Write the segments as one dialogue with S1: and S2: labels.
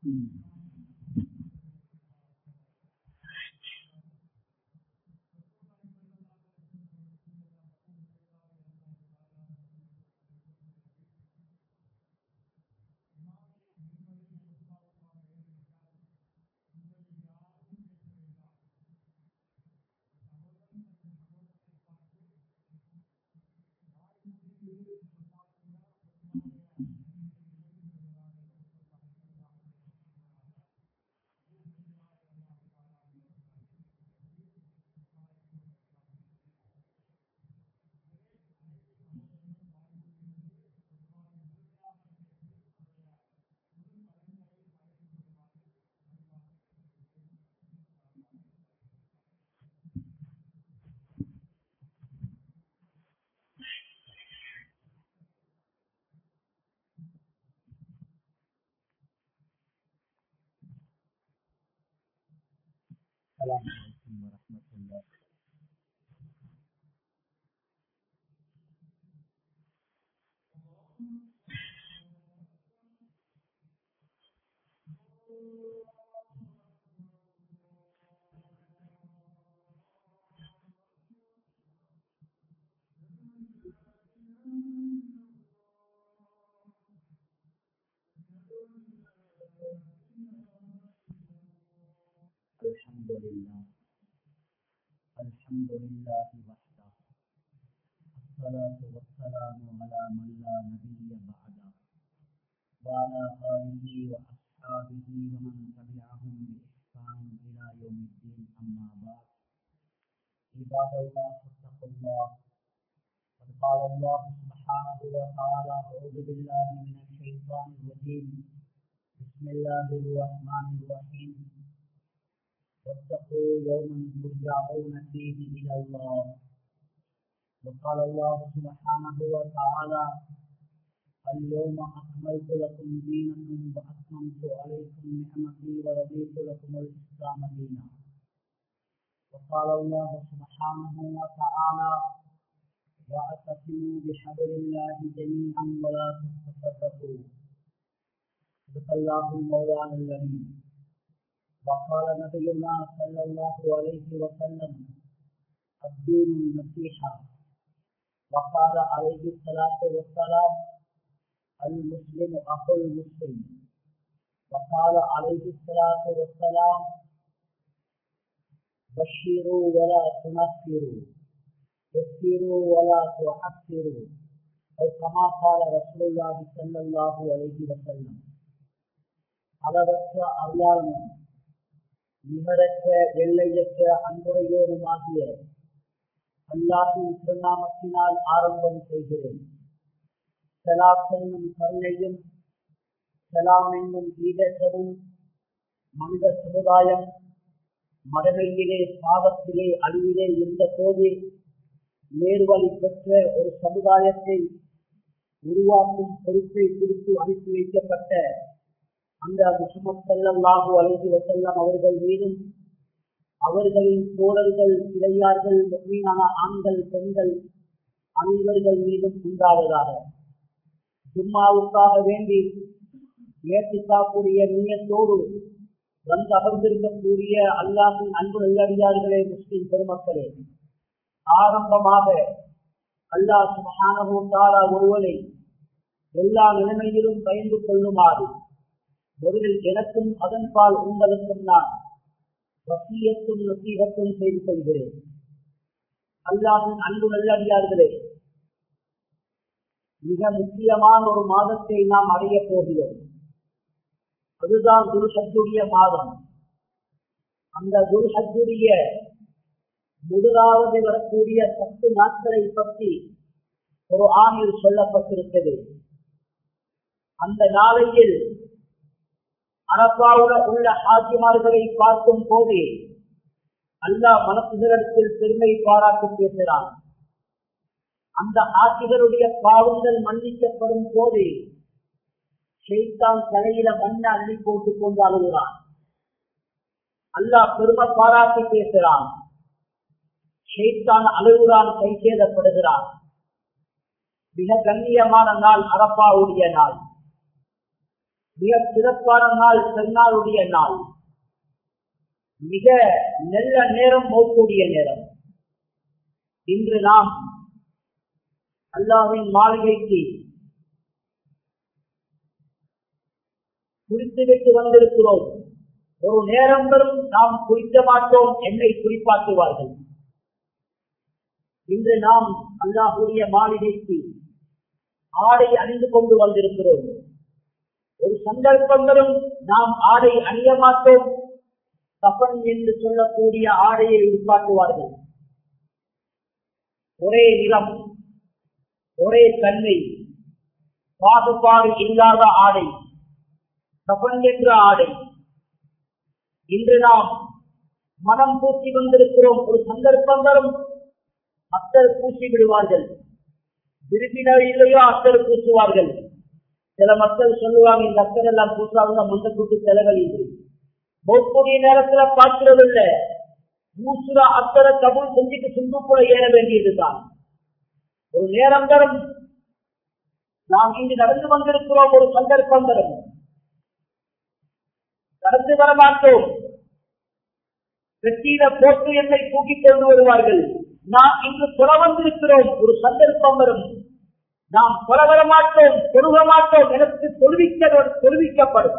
S1: السلام عليكم ورحمة الله الحمد لله الحمد لله وحده الصلاة والسلام على من لا نبي بعده وعلى آله وأصحابه ومن تبعهم بإحسان إلى يوم الدين أما بعد عباد الله اتقوا الله قد قال الله سبحانه وتعالى أعوذ بالله من الشيطان الرجيم بسم الله الرحمن الرحيم واتقوا يوما ترجعون فيه الى الله وقال الله سبحانه وتعالى اليوم اكملت لكم دينكم واتممت عليكم نعمتي ورضيت لكم الاسلام دينا وقال الله سبحانه وتعالى واعتصموا بحبل الله جميعا ولا تتفرقوا صدق الله المولان الذي وقال نبينا صلى الله عليه وسلم الدين النصيحة وقال عليه الصلاة والسلام المسلم أخو المسلم وقال عليه الصلاة والسلام بشروا ولا تنفروا يسروا ولا تعسروا أو كما قال رسول الله صلى الله عليه وسلم அளவற்ற அருளாளனும் நிகரற்ற எல்லையற்ற அன்புடையோருமாகிய அல்லாஹின் திருநாமத்தினால் ஆரம்பம் செய்கிறேன் சலாத் என்னும் கருணையும் சலாம் என்னும் ஈடற்றவும் மனித சமுதாயம் மடமையிலே பாவத்திலே அழிவிலே இருந்த போது நேர்வழி பெற்ற ஒரு சமுதாயத்தை உருவாக்கும் பொறுப்பை குறித்து அனுப்பி வைக்கப்பட்ட அந்த முகமது சல்லாஹு அலைஹி வசல்லம் அவர்கள் மீதும் அவர்களின் தோழர்கள் இளையார்கள் மீதான ஆண்கள் பெண்கள் அனைவர்கள் மீதும் உண்டாவதாக ஜும்மாவுக்காக வேண்டி ஏற்றுக்காக்கூடிய நீயத்தோடு வந்து அமர்ந்திருக்கக்கூடிய அல்லாஹின் அன்பு நல்லடியார்களே முஸ்லிம் பெருமக்களே ஆரம்பமாக அல்லாஹ் சுமகானபூத்தாரா ஒருவனை எல்லா நிலைமையிலும் பயந்து கொள்ளுமாறு முதலில் எனக்கும் அதன்பால் உங்களுக்கும் நான் வசியத்தும் நசீகத்தும் செய்து கொள்கிறேன் அல்லாவின் அன்பு நல்லடியார்களே மிக முக்கியமான ஒரு மாதத்தை நாம் அடைய போகிறோம் அதுதான் குருஹத்துடைய மாதம் அந்த குருஹத்துடைய முதலாவது வரக்கூடிய பத்து நாட்களை பற்றி ஒரு ஆணில் சொல்லப்பட்டிருக்கிறது அந்த நாளையில் அரப்பாவுட உள்ள ஆட்சிமார்களை பார்க்கும் போது அல்லாஹ் மனசுகளிடத்தில் பெருமை பாராட்டி பேசுகிறான் அந்த ஆட்சிகளுடைய பாவங்கள் மன்னிக்கப்படும் போது ஷெய்தான் தலையில மண்ண அள்ளி போட்டுக் கொண்டு அழுகிறான் அல்லாஹ் பெருமை பாராட்டி பேசுகிறான் ஷெய்தான் அழுகுறான் கை சேதப்படுகிறான் மிக கண்ணியமான நாள் அரப்பாவுடைய நாள் மிக சிறப்பான நாள் பெருநாளுடைய நாள் மிக நல்ல நேரம் மௌக்கூடிய நேரம் இன்று நாம் அல்லாவின் மாளிகைக்கு குளித்துவிட்டு வந்திருக்கிறோம் ஒரு நேரம் வரும் நாம் குளிக்க மாட்டோம் என்னை குறிப்பாக்குவார்கள் இன்று நாம் அல்லாஹுடைய மாளிகைக்கு ஆடை அணிந்து கொண்டு வந்திருக்கிறோம் ஒரு சந்தர்ப்பம் வரும் நாம் ஆடை அணிய மாட்டோம் கப்பன் என்று சொல்லக்கூடிய ஆடையை உருவாக்குவார்கள் ஒரே நிறம் ஒரே தன்மை பாகுபாடு இல்லாத ஆடை கப்பன் என்ற ஆடை இன்று நாம் மனம் பூசி வந்திருக்கிறோம் ஒரு சந்தர்ப்பம் வரும் அத்தர் பூசி விடுவார்கள் விரும்பினர் இல்லையோ அத்தர் பூசுவார்கள் சில மக்கள் சொல்லுவாங்க இந்த அத்தர் எல்லாம் பூசாங்க முந்த கூட்டு செலவழிது போக்கூடிய நேரத்துல பார்க்கிறது இல்ல பூசுற அத்தரை கபூல் செஞ்சுட்டு சுண்டுக்குள்ள ஏற வேண்டியதுதான் ஒரு நேரம் தரும் நாம் இங்கு நடந்து வந்திருக்கிறோம் ஒரு சந்தர்ப்பம் தரும் கடந்து வர மாட்டோம் வெற்றியில போட்டு என்னை தூக்கிக் கொண்டு வருவார்கள் நாம் இங்கு புற வந்திருக்கிறோம் ஒரு சந்தர்ப்பம் வரும் நாம் புற வர மாட்டோம் தொழுக மாட்டோம் எனக்கு தொழுவிக்க தொழுவிக்கப்படும்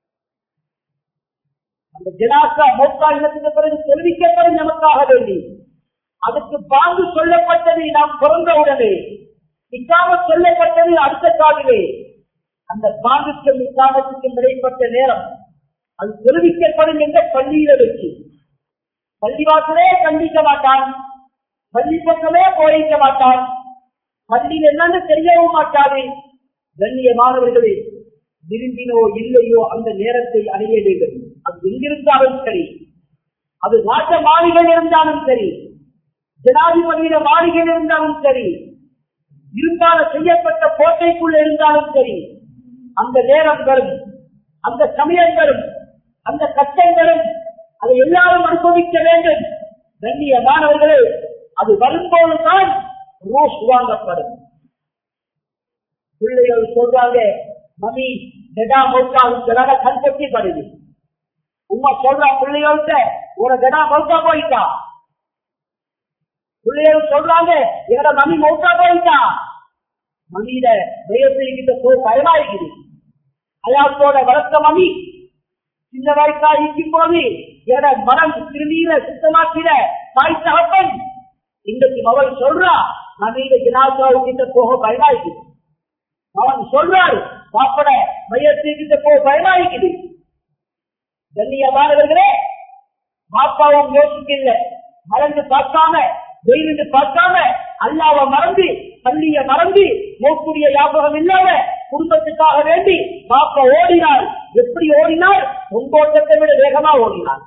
S1: அந்த ஜனாசா மோக்கா இனத்துக்கு பிறகு தொழுவிக்கப்படும் நமக்காக வேண்டி அதுக்கு பாங்கு சொல்லப்பட்டது நாம் பிறந்த உடனே இக்காம சொல்லப்பட்டது அடுத்த காலிலே அந்த பாங்குக்கும் இக்காமத்துக்கும் இடைப்பட்ட நேரம் அது தெரிவிக்கப்படும் என்ற பள்ளியில வச்சு பள்ளிவாசலே கண்டிக்க மாட்டான் பள்ளி பக்கமே போயிக்க மாட்டான் பள்ளியில் என்னன்னு தெரியவும் மாட்டாது கண்ணியமானவர்களே விரும்பினோ இல்லையோ அந்த நேரத்தை அடைய வேண்டும் அது எங்கிருந்தாலும் சரி அது நாட்ட மாளிகை இருந்தாலும் சரி ஜனாதிபதியிட மாளிகை இருந்தாலும் சரி இருந்தால செய்யப்பட்ட கோட்டைக்குள்ள இருந்தாலும் சரி அந்த நேரம் வரும் அந்த சமயம் வரும் அந்த கஷ்டங்களும் அதை எல்லாரும் அனுபவிக்க வேண்டும் கண்ணியமானவர்களே அது வரும்போதுதான் ரோஸ் வாங்கப்படும் பிள்ளைகள் சொல்றாங்க மம்மி டெடா மௌத்தாவுக்கு கண் கொட்டி படுது உமா சொல்றா பிள்ளைகள்கிட்ட ஒரு டெடா மௌத்தா போயிட்டா பிள்ளைகள் சொல்றாங்க என்னோட மம்மி மௌத்தா போயிட்டா மம்மியில பயத்திருக்கிட்ட போ பயமா இருக்குது அயாத்தோட வளர்த்த மம்மி சின்ன வயசா இருக்கும் போது என மனம் திருநீர சுத்தமாக்கிற தாய் தகப்பன் இன்றைக்கு அவள் சொல்றா மம்மியில ஜனாசாவுக்கிட்ட போக பயமாயிக்குது அவன் சொல்றாரு பாப்பட மையத்திற்கிட்ட போக பயமாயிக்குது கண்ணியமானவர்களே பாப்பாவும் யோசிக்கல மறந்து பார்க்காம வெயிலிட்டு பார்க்காம அல்லாவ மறந்து பள்ளிய மறந்து நோக்குடைய ஞாபகம் இல்லாம குடும்பத்துக்காக வேண்டி பாப்பா ஓடினார் எப்படி ஓடினார் பொங்கோட்டத்தை விட வேகமா ஓடினார்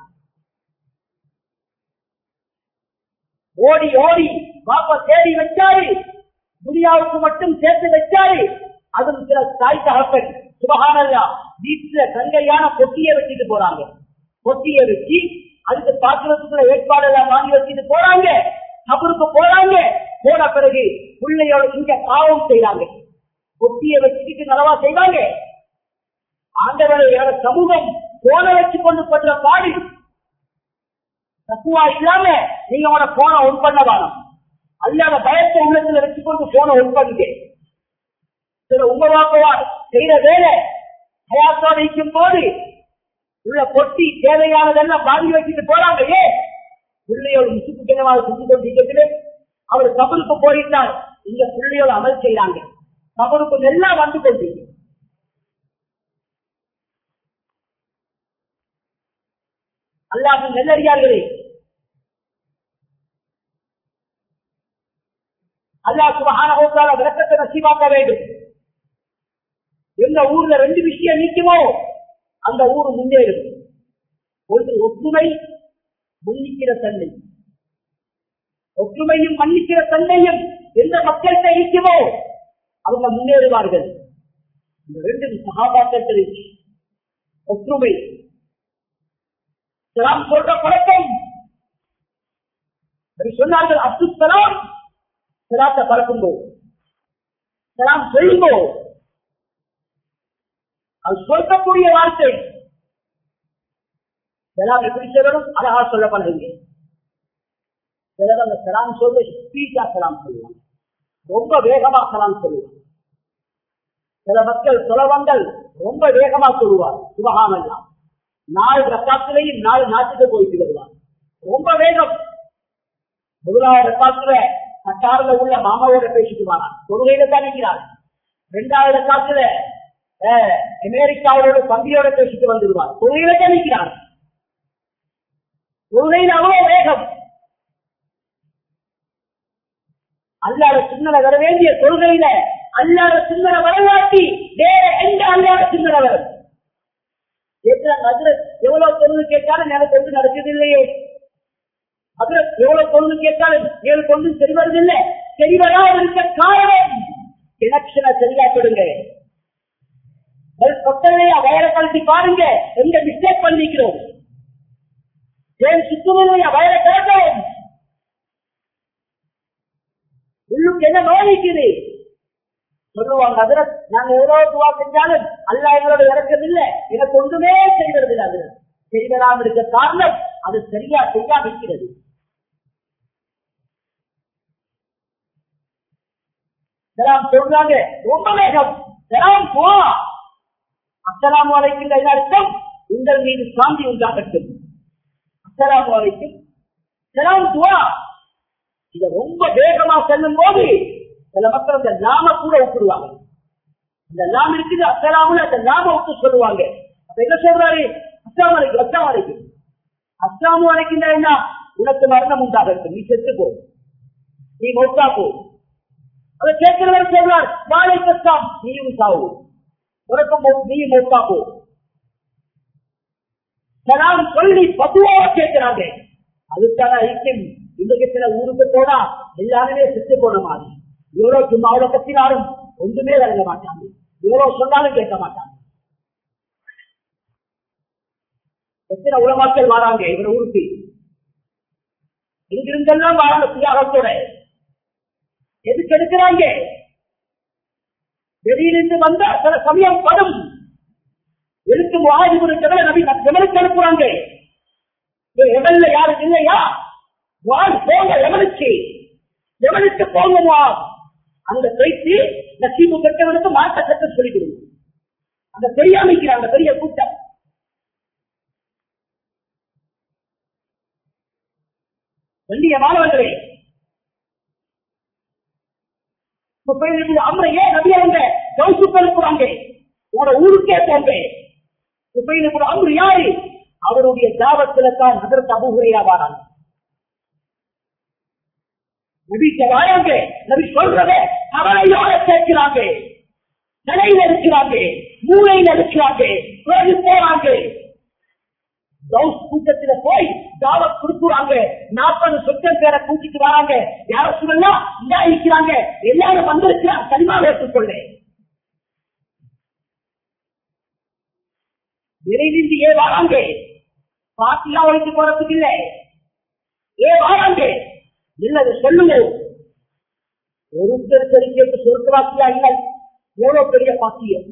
S1: ஓடி ஓடி பாப்பா தேடி வச்சாரு துனியாவுக்கு மட்டும் சேர்த்து வச்சாரு அதுவும் சில தாய் தகப்பன் சுபகானல்லா வீட்டுல கங்கையான பொட்டிய வச்சுட்டு போறாங்க பொட்டிய வச்சு அதுக்கு பாத்திரத்துக்குள்ள ஏற்பாடு எல்லாம் வாங்கி வச்சுட்டு போறாங்க கபருக்கு போறாங்க போன பிறகு பிள்ளையோட இங்க பாவம் செய்யறாங்க பொட்டிய வச்சுட்டு நலவா செய்வாங்க ஆண்டவரை சமூகம் போன வச்சு கொண்டு பண்ற பாடு தத்துவா இல்லாம நீங்க உன போன ஒன் பண்ண வேணும் அல்லாத பயத்தை உள்ளத்துல வச்சுக்கொண்டு போன ஒன் பண்ணுங்க சில உங்க வாப்பவா செய்யற வேலை ஹயாத்தோட இருக்கும் போது உள்ள பொட்டி தேவையானதெல்லாம் வாங்கி வச்சுட்டு போறாங்க ஏ பிள்ளையோட முசுக்கு கிணவாக செஞ்சு கொண்டிருக்கிறது அவர் கபருக்கு போயிட்டார் இங்க பிள்ளையோட அமல் செய்யறாங்க கபருக்கு நல்லா வந்து கொண்டு அல்லாஹ் நெல்லறியார்களே அல்லாஹ் சுபஹான விளக்கத்தை நசீவாக்க வேண்டும் எந்த ஊர்ல ரெண்டு விஷயம் நிற்குமோ அந்த ஊர் முன்னேறும் ஒன்று ஒற்றுமை மன்னிக்கிற தன்மை ஒற்றுமையும் மன்னிக்கிற தன்மையும் எந்த மக்கள்கிட்ட இருக்குமோ அவங்க முன்னேறுவார்கள் இந்த ரெண்டு சகாபாக்கள் ஒற்றுமை சலாம் சொல்ற பழக்கம் சொன்னார்கள் அப்துல் சலாம் சலாத்தை பறக்கும்போ சலாம் சொல்லும்போ அது சொல்லக்கூடிய வார்த்தை சலாம் எப்படி சொல்லணும் அழகா சொல்லப்படுறீங்க சிலர் அந்த சலாம் சொல்ல ஸ்பீடா சலாம் சொல்லுவாங்க ரொம்ப வேகமா சலாம் சொல்லுவாங்க சில மக்கள் சுலபங்கள் ரொம்ப வேகமா சொல்லுவார் சுபகாமெல்லாம் நாலு ரக்காத்திலையும் நாலு நாட்டுக்கு போயிட்டு வருவார் ரொம்ப வேகம் முதலாவது ரக்காத்துல கட்டாரில் உள்ள மாமாவோட பேசிட்டு வரான் தொழுகையில தான் நிற்கிறார் இரண்டாவது ரக்காத்துல அமெரிக்காவோட தம்பியோட பேசிட்டு வந்துடுவார் தொழுகையில தான் நிற்கிறார் தொழுகையில் அவ்வளவு வேகம் அல்லாத சின்னல வர வேண்டிய தொழுகையில அல்லாத சின்னல வரலாட்டி வேற எந்த அல்லாத சின்னல வரும் எவ்வளவு தொழுது கேட்டாலும் எனக்கு ஒன்று நடக்குது இல்லையே அதுல எவ்வளவு பொருள் கேட்டாலும் ஏழு பொருள் சரி வருதில்லை சரி வராமல் இருக்க காரணம் கனெக்ஷனை சரியா கொடுங்க கொத்தனையா வயரை கழட்டி பாருங்க எங்க மிஸ்டேக் பண்ணிக்கிறோம் ஏன் சுத்தமில்லையா வயரை கழட்டோம் உள்ளுக்கு என்ன நோய்க்குது சொல்லுவாங்க அதுல நாங்க எவ்வளவு துவா செஞ்சாலும் அல்ல எங்களோட இறக்கதில்லை எனக்கு ஒன்றுமே செய்வதில்லை அது செய்வதாமல் இருக்க காரணம் அது சரியா செய்யாம இருக்கிறது சொல்றாங்க ரொம்ப வேகம் அஸ்லாம் வலைக்கும் அர்த்தம் உங்கள் மீது சாந்தி உண்டாகட்டும் அஸ்லாம் வலைக்கும் சலாம் துவா இத ரொம்ப வேகமா செல்லும் போது சில மக்கள் அந்த லாம கூட விட்டுருவாங்க இந்த லாம் இருக்குது அஸ்லாமுல அந்த லாம விட்டு சொல்லுவாங்க அப்ப என்ன சொல்றாரு அஸ்லாம் வலைக்கும் அஸ்லாம் வலைக்கும் அஸ்லாமு வலைக்கும் என்ன உனக்கு மரணம் உண்டாகட்டும் நீ செத்து போ நீ மௌத்தா போ அதை கேட்கிறவர் சொல்றார் வாழை கஷ்டம் நீயும் சாவு உனக்கும் நீ மௌத்தா போ சலாம் சொல்லி பதுவாக கேட்கிறாங்க அதுக்கான ஐக்கியம் இன்றைக்கு சில ஊருக்கு போனா எல்லாருமே செத்து போன மாதிரி இவ்வளவு சும்மாவோட கத்தினாலும் ஒன்றுமே விளங்க மாட்டாங்க இவ்வளவு சொன்னாலும் கேட்க மாட்டாங்க எத்தனை உலமாக்கள் வராங்க இவர ஊருக்கு இங்கிருந்தெல்லாம் வராங்க தியாகத்தோட எதுக்கு எடுக்கிறாங்க வெளியிலிருந்து வந்தா சில சமயம் படும் எழுத்தும் வாய்ப்பு நபி எவனுக்கு அனுப்புறாங்க எவன்ல யாரும் இல்லையா வாழ் போங்க எவனுக்கு எவனுக்கு போங்கம்மா அந்த கைத்து நசீபு பெற்றவனுக்கு மாட்ட கட்ட சொல்லிக் கொடுங்க அந்த தெரியாமைக்கிறாங்க பெரிய கூட்டம் வெள்ளிய மாணவர்களே அம்ரை ஏன் நபி அவங்க கவுசுக்கு அனுப்புறாங்க உங்களோட ஊருக்கே போங்க சுபைனுக்கு அம்ரு யாரு அவருடைய தாவத்துல தான் அதற்கு அபுகுறையா வாராங்க நபிக்க வாராங்க நபி சொல்றத அவனையோட சேர்க்கிறாங்க தலையில இருக்கிறாங்க மூளையில இருக்கிறாங்க பிறகு போறாங்க கூட்டத்துல போய் தாவத் கொடுக்குறாங்க நாற்பது சொச்சம் பேரை கூட்டிட்டு வராங்க யார சொல்லலாம் இந்தா இருக்கிறாங்க எல்லாரும் வந்திருக்கிறாங்க கனிமா ஏற்றுக்கொள்ள விரைவின்றி ஏ வராங்க பாட்டிலாம் ஒழித்து போறதுக்கு இல்லை ஏ வராங்க இல்லது சொல்லுங்க ஒருத்தர் தெரிஞ்சு சொர்க்கவாசியா இல்லை எவ்வளவு பெரிய பாக்கியம்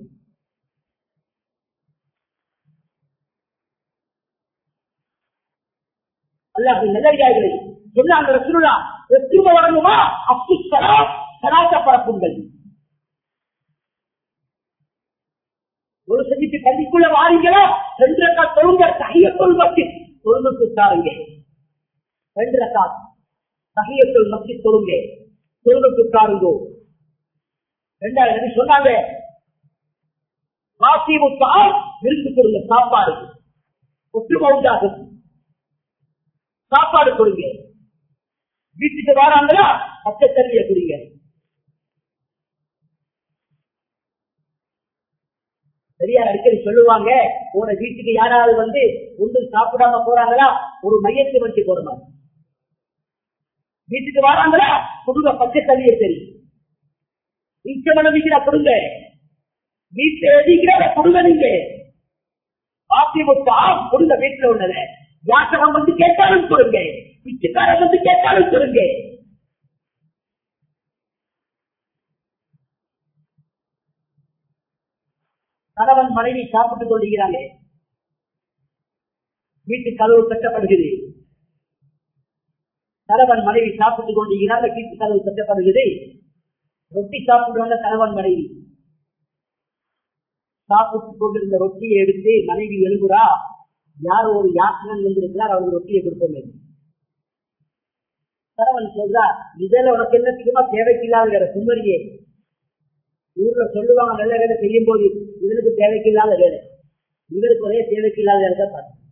S1: அல்லாஹ் நல்லடியார்களே சொன்னாங்க ரசூலுல்லா எத்தனை வரணுமா அப்து சலாம் சலாத்த பரப்புங்கள் ஒரு செஞ்சுட்டு பள்ளிக்குள்ள வாரீங்களா ரெண்டு ரக்கா தொழுங்க கையத்தொள் மத்தி தொழுந்து தாருங்க ரெண்டு ரக்கா கையத்தொள் மத்தி தொழுங்க தொழுந்து தாருங்கோ ரெண்டாவது சொன்னாங்க வாசி முத்தால் விருந்து கொடுங்க சாப்பாடு ஒற்றுமை உண்டாகும் சாப்பாடு கொடுங்க வீட்டுக்கு வராங்களா பச்சை தண்ணிய குடிங்க சரியா அடிக்கடி சொல்லுவாங்க உன வீட்டுக்கு யாராவது வந்து ஒன்று சாப்பிடாம போறாங்களா ஒரு மையத்தை வச்சு போடுமா வீட்டுக்கு வராங்களா கொடுங்க பச்சை தண்ணிய சரி நீச்சமனம் கொடுங்க வீட்டுல எதிர்க்கிற கொடுங்க நீங்க ஆத்தி முட்டா கொடுங்க வீட்டுல உள்ளத யாசகம் வந்து கேட்டாலும் கொடுங்க பிச்சுக்காரன் வந்து கேட்டாலும் கொடுங்க கணவன் மனைவி சாப்பிட்டுக் கொள்கிறாங்க வீட்டு கதவு கட்டப்படுகிறது கணவன் மனைவி சாப்பிட்டுக் கொண்டிருக்கிறாங்க வீட்டு கதவு கட்டப்படுகிறது ரொட்டி சாப்பிடுறாங்க கணவன் மனைவி சாப்பிட்டுக் கொண்டிருந்த ரொட்டியை எடுத்து மனைவி எழுகுறா யார் ஒரு யாத்திரன் வந்திருக்கிறார் அவருக்கு ரொட்டியை கொடுப்போமே கணவன் சொல்றா இதுல உனக்கு என்ன தெரியுமா தேவைக்கில்லாத வேற சுந்தரியே ஊர்ல சொல்லுவாங்க நல்ல வேலை செய்யும் போது இவனுக்கு தேவைக்கில்லாத வேலை இவருக்கு ஒரே தேவைக்கில்லாத வேலை தான் பார்த்து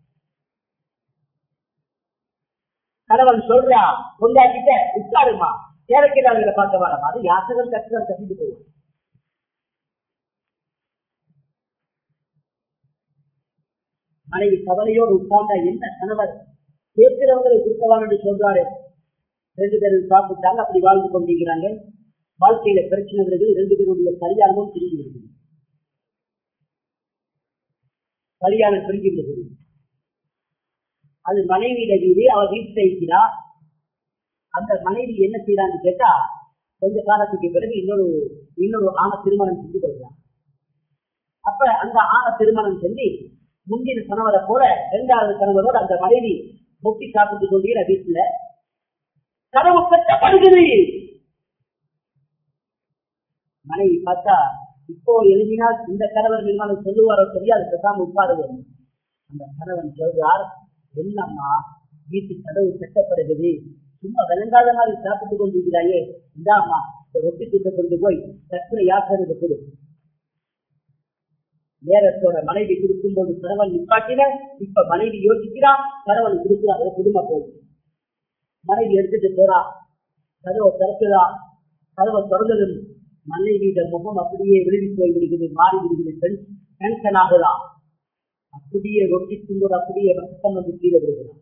S1: கணவன் சொல்றா கொண்டாக்கிட்ட உட்காருமா தேவைக்கில்லாத வேலை பார்க்க வரமா அது யாசகம் கட்டுதான் கட்டிட்டு போவோம் மனைவி கவலையோடு உட்கார்ந்தா என்ன கணவர் கேட்கிறவங்களை கொடுத்தவான் என்று சொல்றாரு ரெண்டு பேரும் சாப்பிட்டாங்க அப்படி வாழ்ந்து கொண்டிருக்கிறாங்க வாழ்க்கையில பிரச்சனை வருது ரெண்டு பேருடைய கல்யாணமும் பிரிஞ்சு விடுகிறது கல்யாணம் பிரிஞ்சு விடுகிறது அது மனைவியிட வீடு அவள் வீட்டில் இருக்கிறா அந்த மனைவி என்ன செய்யறான்னு கேட்டா கொஞ்ச காலத்துக்கு பிறகு இன்னொரு இன்னொரு ஆணை திருமணம் செஞ்சு கொள்கிறான் அப்ப அந்த ஆணை திருமணம் செஞ்சு முந்தின கணவரை போல இரண்டாவது கணவரோட அந்த மனைவி முட்டி சாப்பிட்டு கொண்டிருக்கிற வீட்டுல கனவு கட்டப்படுகிறது மனைவி பார்த்தா இப்போ எழுதினால் இந்த கணவர் நிர்மாணம் சொல்லுவாரோ தெரியாது பேசாம உட்காருவோம் அந்த கணவன் சொல்றார் என்னம்மா வீட்டு கதவு கட்டப்படுகிறது சும்மா விளங்காத மாதிரி சாப்பிட்டு கொண்டிருக்கிறாயே இந்தாம்மா இந்த ரொட்டி துட்டை கொண்டு போய் சற்று யாசனுக்கு கொடு நேரத்தோட மனைவி கொடுக்கும் போது கணவன் நிப்பாட்டின இப்ப மனைவி யோசிக்கிறா கணவன் கொடுக்கிறார் குடும்ப போய் மனைவி எடுத்துட்டு போறா கதவை திறக்குதா கதவை திறந்ததும் மனைவியிட முகம் அப்படியே விழுவி போய் விடுகிறது மாறி விடுகிறது டென்ஷன் ஆகுதா அப்படியே ரொட்டி துண்டோடு அப்படியே ரத்தம் வந்து கீழே விடுகிறான்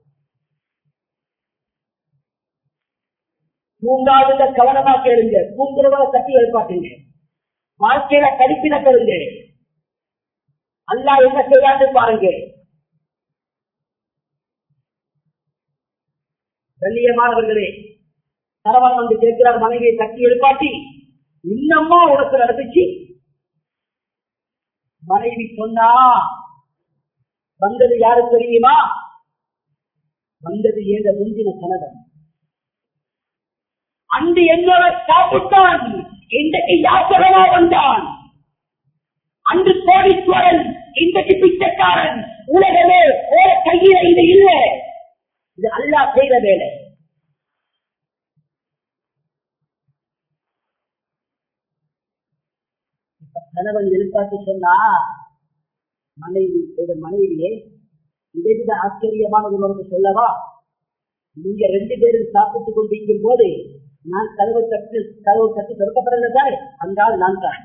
S1: தூங்காதுல கவனமா கேளுங்க தூங்குறவரை கட்டி எழுப்பாட்டுங்க வாழ்க்கையில கடிப்பின பெறுங்க அல்லா என்ன செய்யாது பாருங்க கண்ணியமானவர்களே கணவன் வந்து கேட்கிறார் மனைவியை கட்டி எழுப்பாட்டி இன்னமா உனக்கு நடந்துச்சு மனைவி சொன்னா வந்தது யாரு தெரியுமா வந்தது ஏந்த முந்தின கணவன் அன்று என்னோட சாப்பிட்டான் இன்றைக்கு யாத்திரமா வந்தான் அன்று கோடீஸ்வரன் இன்றைக்கு பிச்சைக்காரன் உலகமே ஒரு கையில இது இல்லை இது அல்லா செய்த வேலை கணவன் எழுப்பாட்டி சொன்னா மனைவி மனைவியே இதை விட ஆச்சரியமானது உனக்கு சொல்லவா நீங்க ரெண்டு பேரும் சாப்பிட்டுக் கொண்டிருக்கும் போது நான் கதவு கட்டு கதவு கட்டி திறக்கப்படல தானே அந்த ஆள் நான் தான்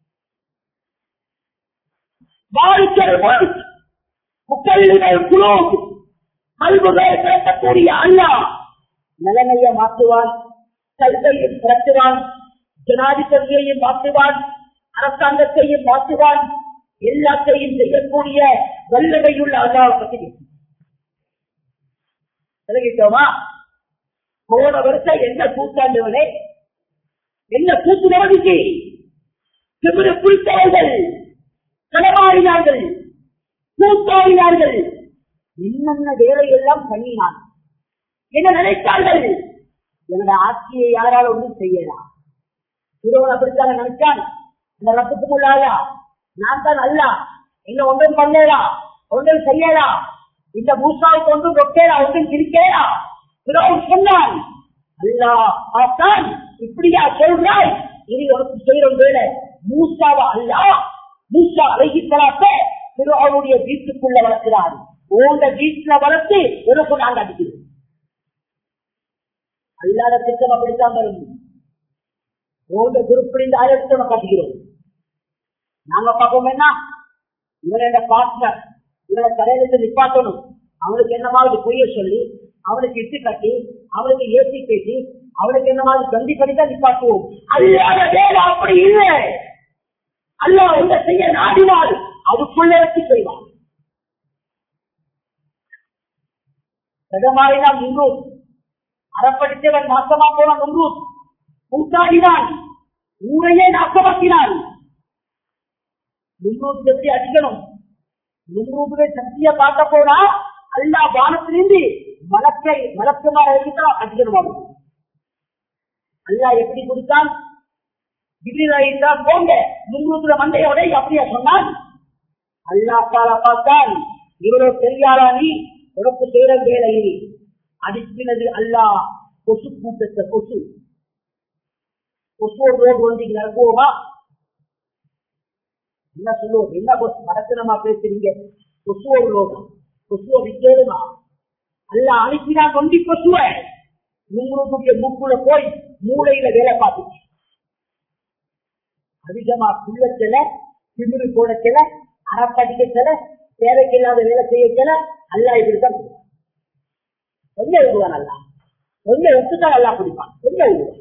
S1: பேசக்கூடிய அண்ணா நிலைமையை மாற்றுவான் கல்வியையும் திரட்டுவான் ஜனாதிபதியையும் மாற்றுவான் அரசாங்கத்தையும் மாற்றுவான் எல்லாத்தையும் செய்யக்கூடிய வல்லமையுள்ள அல்லாவை பற்றி விலகிட்டோமா போன வருஷம் என்ன கூட்டாண்டவனே என்ன கூட்டு நடந்துச்சு திமிரு பிடித்தவர்கள் களமாடினார்கள் கூத்தாடினார்கள் என்னென்ன வேலையெல்லாம் பண்ணினான் என்ன நினைத்தார்கள் என்னோட ஆட்சியை யாரால் ஒன்றும் செய்யலாம் சிறுவன் அப்படித்தான் நினைச்சான் இந்த ரத்துக்கு முள்ளாயா நான் தான் அல்ல என்ன ஒன்றும் பண்ணலாம் ஒன்றும் செய்யலாம் இந்த மூசாவுக்கு ஒன்றும் ரொட்டேரா ஒன்றும் இருக்கிறா பிறகு சொன்னான் அல்லா ஆசான் இப்படியா சொல்றாய் இனி உனக்கு செய்யறோம் வேலை மூசாவா அல்லா மூசா அழகித்தலாத்த திருவாவுடைய வீட்டுக்குள்ள வளர்க்கிறார் உங்க வீட்டுல வளர்த்து உனக்கு நாங்க அடிக்கிறோம் அல்லாத திட்டம் அப்படித்தான் வரும் உங்க குருப்பிடிந்த ஆயிரத்தி நம்ம காட்டுகிறோம் நாங்க பார்ப்போம் என்ன இவனோட பார்ட்னர் இவனை கடையில நிப்பாட்டணும் அவனுக்கு என்னமாவது பொய்ய சொல்லி அவனுக்கு இட்டு கட்டி அவனுக்கு ஏசி பேசி அவனுக்கு என்னமாவது கண்டி படித்தான் நிப்பாட்டுவோம் அல்லாத வேலை அப்படி இல்லை அல்லா என்ன செய்ய நாடினால் அதுக்குள்ள வச்சு செய்வான் மாறினான் முன்னூர் அறப்படித்தவன் நாசமா போன முன்னூர் கூட்டாடினான் ஊரையே நாசமாக்கினான் நும்ரூத் எப்படி அடிக்கணும் நும்ரூத்துடைய சக்தியை காட்ட போனா அல்லா வானத்திலிருந்து மலக்கை மலக்குமார் தான் அடிக்கணும் அவன் அல்லா எப்படி கொடுத்தான் போங்க நும்ரூத்துல மண்டையோட அப்படியா சொன்னான் அல்லா கால பார்த்தான் இவ்வளவு பெரியாரா நீ உனக்கு செய்யற வேலையை அடிப்பினது அல்லா கொசு கூட்டத்தை கொசு கொசு ரோடு வந்து நடக்குவோமா என்ன சொல்லுவோம் என்ன மடத்தனமா பேசுறீங்க கொசுவ ரோடு கொசுவ விற்கணுமா அல்ல அனுப்பினா கொண்டி கொசுவ நுங்குடைய மூக்குல போய் மூளையில வேலை பார்த்துச்சு அதிகமா குள்ளத்துல திமிரு போடச்சல அறப்படிக்கச்சல தேவைக்கில்லாத வேலை செய்யச்சல அல்லா இப்படித்தான் கொஞ்சம் எழுதுவான் அல்ல கொஞ்சம் எடுத்துதான் நல்லா குடிப்பான் கொஞ்சம் எழுதுவான்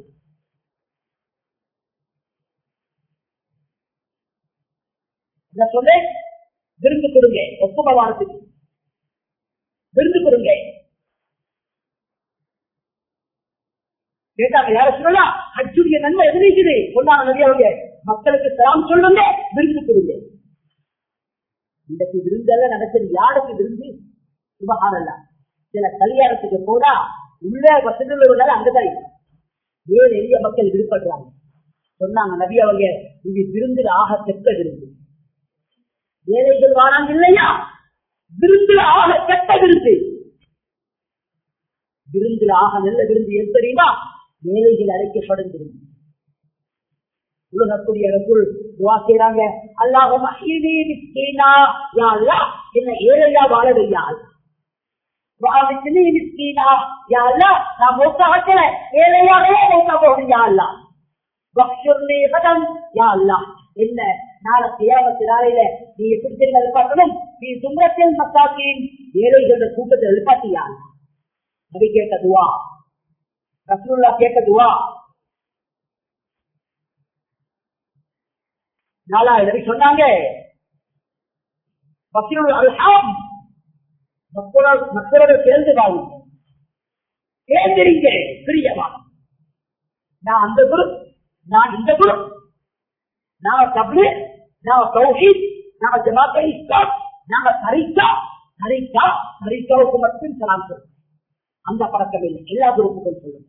S1: என்ன சொன்னேன் விருந்து கொடுங்க ஒப்புமை வாரத்துக்கு விருந்து கொடுங்க கேட்டாங்க யார சொல்லலாம் அச்சுடைய நன்மை எதிர்க்குது சொன்னாங்க நிறையவங்க மக்களுக்கு சலாம் சொல்லுங்க விருந்து கொடுங்க இன்றைக்கு விருந்தெல்லாம் நடக்குது யாருக்கு விருந்து சுபகாரல்ல சில கல்யாணத்துக்கு போனா உள்ள வசதியில் உள்ளதால அங்கதான் ஏழு எளிய மக்கள் விடுபடுறாங்க சொன்னாங்க நபி அவங்க இது விருந்தில் ஆக கெட்ட விருந்து ஏழைகள் வாராங்க இல்லையா விருந்தில் ஆக கெட்ட விருந்து விருந்தில் ஆக நல்ல விருந்து எது தெரியுமா ஏழைகள் அழைக்கப்படும் விருந்து உலகக்கூடிய துவா செய்யறாங்க அல்லாஹ் என்ன ஏழையா வாழ வையா என்ன நாளை தியாகத்தினாலையில நீ எப்படி தெரியும் எழுப்பாட்டணும் நீ சுமரத்தில் மக்காக்கின் ஏழைகளோட கூட்டத்தை எழுப்பாட்டியா அது கேட்ட துவா ரசூல்லா கேட்ட துவா நாலாயிரம் சொன்னாங்க மக்களோட சேர்ந்து வாழும் சேர்ந்திருங்க பிரியமா நான் அந்த குரு நான் இந்த குரு நான் தப்லி நான் தௌஹீத் நான் ஜமாத்தை இஸ்லாம் நாங்க சரிக்கா சரிக்கா சரிக்காவுக்கு மட்டும் சலாம் சொல்லுங்க அந்த பழக்கம் இல்லை எல்லா குரூப்புக்கும் சொல்லுங்க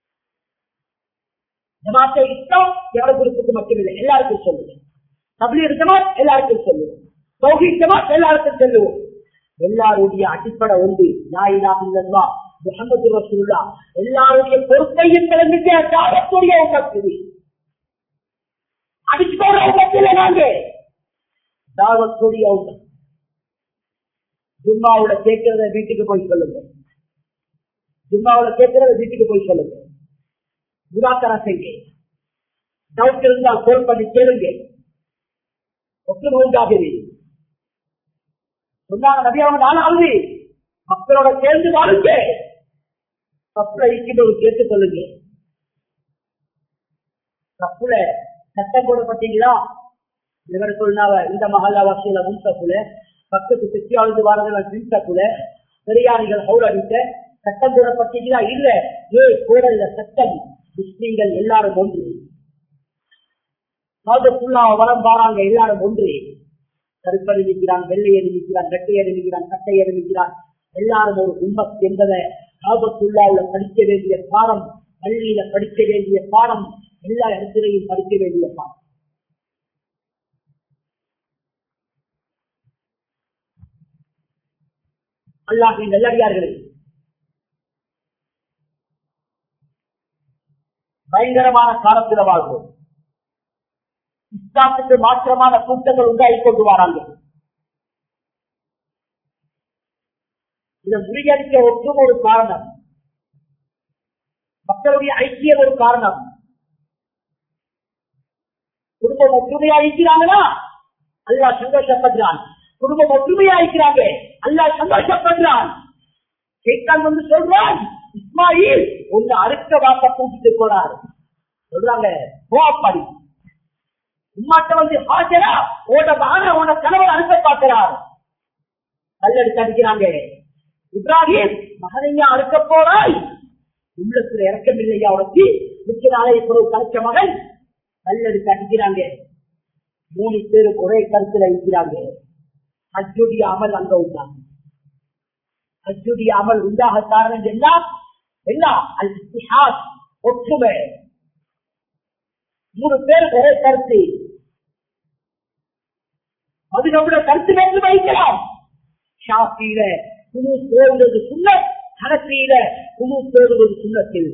S1: ஜமாத்தை இஸ்லாம் எவ்வளவு குரூப்புக்கு மட்டும் இல்லை எல்லாருக்கும் சொல்லுங்க தப்லீர் ஜமாத் எல்லாருக்கும் சொல்லுவோம் தௌஹீத் ஜமாத் எல்லாருக்கும் சொல்லுவோம் எல்லாருடைய அடிப்படை ஒன்று நாயினா இல்லல்லா முகமது ரசூல்லா எல்லாருடைய பொறுப்பையும் கிளம்பிட்டு தாவக்கூடிய உமத்து அடிச்சு போற உமத்துல நாங்க தாவக்கூடிய உமத்து ஜும்மாவுல கேட்கிறத வீட்டுக்கு போய் சொல்லுங்க ஜும்மாவுல கேட்கிறத வீட்டுக்கு போய் சொல்லுங்க முதாக்கரா செய்ய டவுட் இருந்தால் கோல் பண்ணி கேளுங்க ஒற்றுமை உண்டாகுது சொன்னாங்க நபி அவங்க நாலாவது மக்களோட சேர்ந்து வாழுங்க தப்புல இருக்கின்ற கேட்டுக் கொள்ளுங்க தப்புல சட்டம் போடப்பட்டீங்களா இவர் சொன்னாவ இந்த மஹல்லா வாசியில முன் தப்புல பக்கத்து சித்தியாவது வாரங்கள பின் தப்புல பெரியாரிகள் ஹவுல் அடித்த சட்டம் போடப்பட்டீங்களா இல்ல ஏ போடல சட்டம் முஸ்லீம்கள் எல்லாரும் ஒன்று வரம் பாராங்க எல்லாரும் ஒன்று கருப்படி நிற்கிறான் வெள்ளையடி நிற்கிறான் ரெட்டையடி நிற்கிறான் கட்டையடி நிற்கிறான் எல்லாரும் ஒரு உம்மத் என்பதை ஆபத்துள்ளாவுல படிக்க வேண்டிய பாடம் பள்ளியில படிக்க வேண்டிய பாடம் எல்லா இடத்திலையும் படிக்க வேண்டிய பாடம் அல்லாஹின் நல்லடியார்களே பயங்கரமான காலத்தில் வாழ்வோம் இஸ்லாத்துக்கு மாற்றமான கூட்டங்கள் உண்டாகி கொண்டு வராங்க இதை முறியடிக்க ஒற்றும் ஒரு காரணம் மக்களுடைய ஐக்கியம் ஒரு காரணம் குடும்பம் ஒற்றுமையா இருக்கிறாங்கன்னா அல்லா சந்தோஷப்படுறான் குடும்பம் ஒற்றுமையா இருக்கிறாங்க அல்லா சந்தோஷப்படுறான் கேட்கான் வந்து சொல்றான் இஸ்மாயில் உங்க அடுத்த வாக்க கூட்டிட்டு போறாரு சொல்றாங்க போப்பாடி உம்மாட்ட வந்து ஹாஜரா உன மகன உன கணவர் அனுப்ப பார்க்கிறார் கல்லெடுத்து அடிக்கிறாங்க இப்ராஹிம் மகனையா அறுக்க போறாய் உள்ளத்துல இறக்கம் இல்லையா உனக்கு மிச்ச நாளை பொருள் கலைச்ச மகன் கல்லெடுத்து அடிக்கிறாங்க
S2: மூணு பேர் ஒரே கருத்துல இருக்கிறாங்க ஹஜ்ஜுடைய அமல் அங்க உண்டாகும் ஹஜ்ஜுடைய அமல் உண்டாக காரணம் என்ன என்ன அல் இத்திஹாத் ஒற்றுமை மூணு பேர் ஒரே கருத்து அது நம்முடைய கருத்து வேறு வைக்கலாம் ஷாஃபியில குழு தேடுவது சுண்ண ஹனப்பியில குழு தேடுவது சுண்ணத்தில்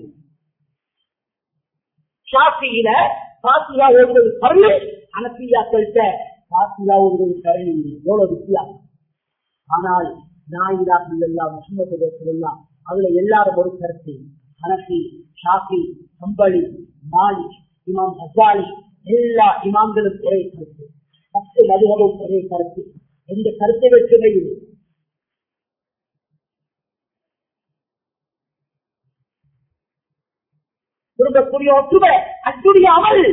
S2: ஷாஃபியில பாத்தியா ஓடுவது கருணை அனப்பியாக்கள்கிட்ட பாத்தியா ஓடுவது கருணை எவ்வளவு வித்தியாசம் ஆனால் நாயிலா இல்லல்லா முகமது ரசூலுல்லாஹ் அதுல எல்லாரும் ஒரு கருத்து ஹனஃபி ஷாஃபி கம்பளி மாலிக் இமாம் ஹசாலி எல்லா இமாம்களும் ஒரே கருத்து பத்து மதுகளும் ஒரே கருத்து எந்த கருத்தை வேற்றுமையில் குடும்பக்கூடிய ஒற்றுமை அத்துடைய அமல்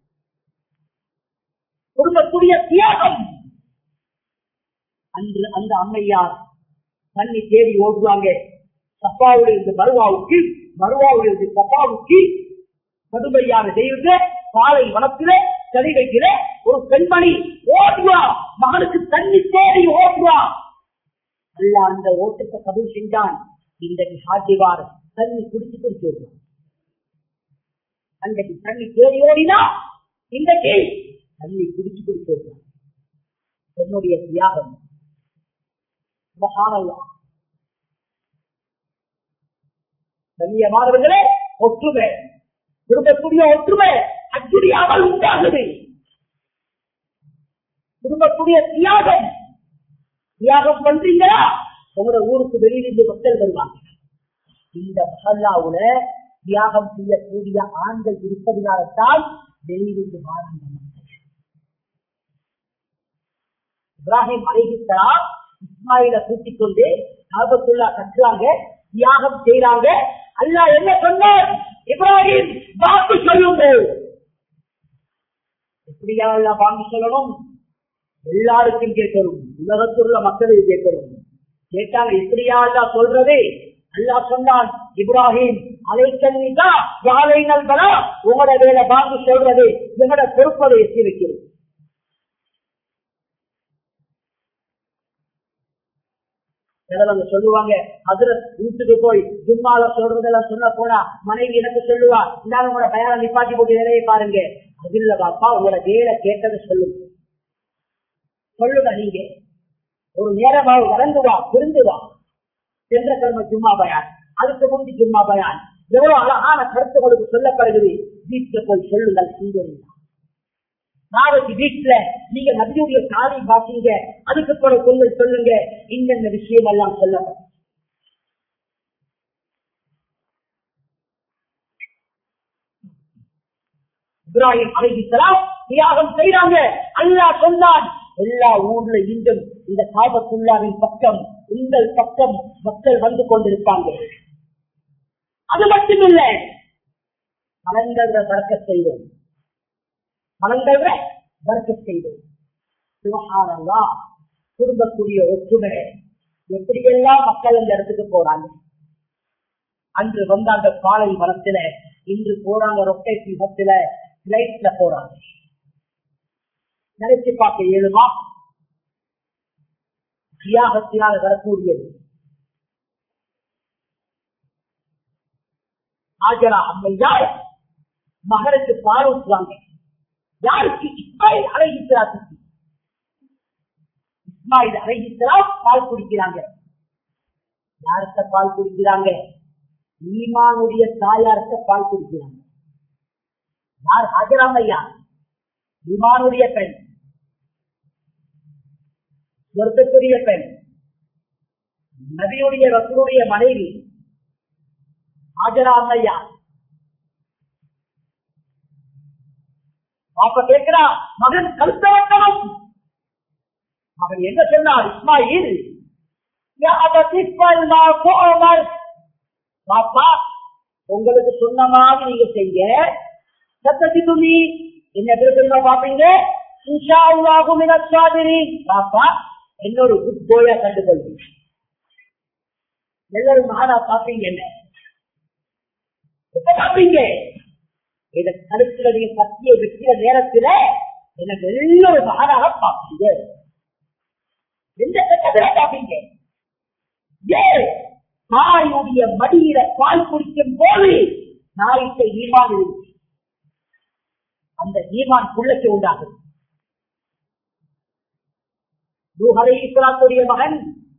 S2: குடும்பக்கூடிய தியாகம் அன்று அந்த அம்மையார் தண்ணி தேடி ஓடுவாங்க சப்பாவுடைய இந்த மருவாவுக்கு மருவாவுடைய இந்த சப்பாவுக்கு கடுமையான தெய்வங்க காலை வனத்தில செடி வைக்கிற ஒரு பெண்மணி ஓடுவா மகனுக்கு தண்ணி தேடி ஓடுவா அல்ல அந்த ஓட்டத்தை கபூல் செஞ்சான் இன்றைக்கு சாத்திவார் தண்ணி குடிச்சு குடிச்சு ஓடுவான் அன்றைக்கு தண்ணி தேடி ஓடினா இன்றைக்கு தண்ணி குடிச்சு குடிச்சு ஓடுவான் என்னுடைய தியாகம் சுபஹானல்லாஹ். கண்ணியமானவர்களே ஒற்றுமை குடும்பக்கூடிய ஒற்றுமை அச்சுடைய அமல் உண்டாகுது குடும்பக்கூடிய தியாகம் தியாகம் பண்றீங்களா உங்களோட ஊருக்கு வெளியிலிருந்து மக்கள் வருவாங்க இந்த மஹல்லாவுல தியாகம் செய்யக்கூடிய ஆண்கள் இருப்பதினால்தான் வெளியிலிருந்து வாழ்ந்த மக்கள் இப்ராஹிம் அலிஹிஸ்லாம் இஸ்மாயில கூட்டிக் கொண்டு ஆபத்துல்லா கட்டுறாங்க தியாகம் செய்யறாங்க அல்லாஹ் என்ன சொன்னார் இப்ராஹிம் வாக்கு சொல்லுங்கள் எப்படியா அல்லாஹ் வாங்கி சொல்லணும் எல்லாருக்கும் கேட்கணும் உலகத்தில் உள்ள மக்களுக்கு கேட்கணும் கேட்டாங்க எப்படியா அல்லாஹ் சொல்றது அல்லாஹ் சொன்னான் இப்ராஹிம் அலைக்கல்விதா வாழை நல்களா உங்களோட வேலை வாங்கி சொல்றது உங்களோட பொறுப்பதை எத்தி வைக்கிறது சிலவங்க சொல்லுவாங்க அதுல வீட்டுக்கு போய் ஜும்மால சொல்றதெல்லாம் சொல்ல போனா மனைவி எனக்கு சொல்லுவா இந்தாங்க உங்களோட பயணம் நிப்பாட்டி போட்டு வேலையை பாருங்க அது இல்ல பாப்பா உங்களோட வேலை கேட்டதை சொல்லுங்க சொல்லுங்க நீங்க ஒரு நேரமாக வளர்ந்து வா திருந்து வா சென்ற கிழமை ஜும்மா பயான் அதுக்கு முந்தி ஜும்மா பயான் எவ்வளவு அழகான கருத்துகளுக்கு சொல்லப்படுகிறது வீட்டுல போய் சொல்லுங்கள் சுந்தரியா நாளைக்கு வீட்டுல நீங்க நபியுடைய சாதி பாத்தீங்க அதுக்கு கூட கொஞ்சம் சொல்லுங்க இன்னென்ன விஷயம் எல்லாம் சொல்லப்படும் இப்ராஹிம் அலைஹிஸ்ஸலாம் தியாகம் செய்றாங்க அல்லாஹ் சொன்னான் எல்லா ஊர்ல இன்றும் இந்த காபத்துள்ளாவின் பக்கம் உங்கள் பக்கம் மக்கள் வந்து கொண்டிருப்பாங்க அது மட்டுமில்ல மனங்கள்ல வளர்க்க செய்வோம் மனங்கள்ல வளர்க்க செய்வோம் சுபஹானல்லா குடும்பக்கூடிய ஒற்றுமை எப்படியெல்லாம் மக்கள் அந்த இடத்துக்கு போறாங்க அன்று வந்தாங்க காலை மரத்துல இன்று போறாங்க ரொக்கை சிவத்துல பிளைட்ல போறாங்க நினைச்சு பார்க்க இயலுமா தியாகத்தினால் வரக்கூடியது ஆஜரா அம்மையார் மகனுக்கு பால் ஊற்றுவாங்க யாருக்கு இஸ்மாயில் அழகிக்கிறாத்துக்கு இஸ்மாயில் அழகிக்கிறார் பால் குடிக்கிறாங்க யார்கிட்ட பால் குடிக்கிறாங்க ஈமானுடைய தாயார்கிட்ட பால் குடிக்கிறாங்க யார் ஹாஜராமையா ஈமானுடைய பெண் சொர்க்கத்துடைய பெண் நபியுடைய ரசூருடைய மனைவி ஹாஜராமையா பாப்ப கேட்கிறா மகன் கருத்த வைக்கணும் மகன் என்ன சொன்னார் இஸ்மாயில் யா அபதி ஃபல் மா துஅமர். பாப்பா உங்களுக்கு சொன்ன மாதிரி நீங்க செய்ய சத்தத்தி துணி என்ன தெரியுமா பாப்பீங்க இன்ஷா அல்லாஹு மினஸ் சாபிரீன். பாப்பா என்னோட குட் போயா கண்டுகொள்வீங்க எல்லாரும் மகாரா பாப்பீங்க என்ன எப்ப பாப்பீங்க இத கருத்துல நீங்க சத்திய வைக்கிற நேரத்துல எனக்கு எல்லோரும் மகனாக பார்ப்பீங்க எந்த கட்டத்தில் பார்ப்பீங்க ஏன் தாயுடைய மடியில பால் குடிக்கும் போது நாய்க்கு ஈமான் இருக்கு அந்த ஈமான் புள்ளக்கு உண்டாகும் நூஹலை இஸ்லாத்துடைய மகன்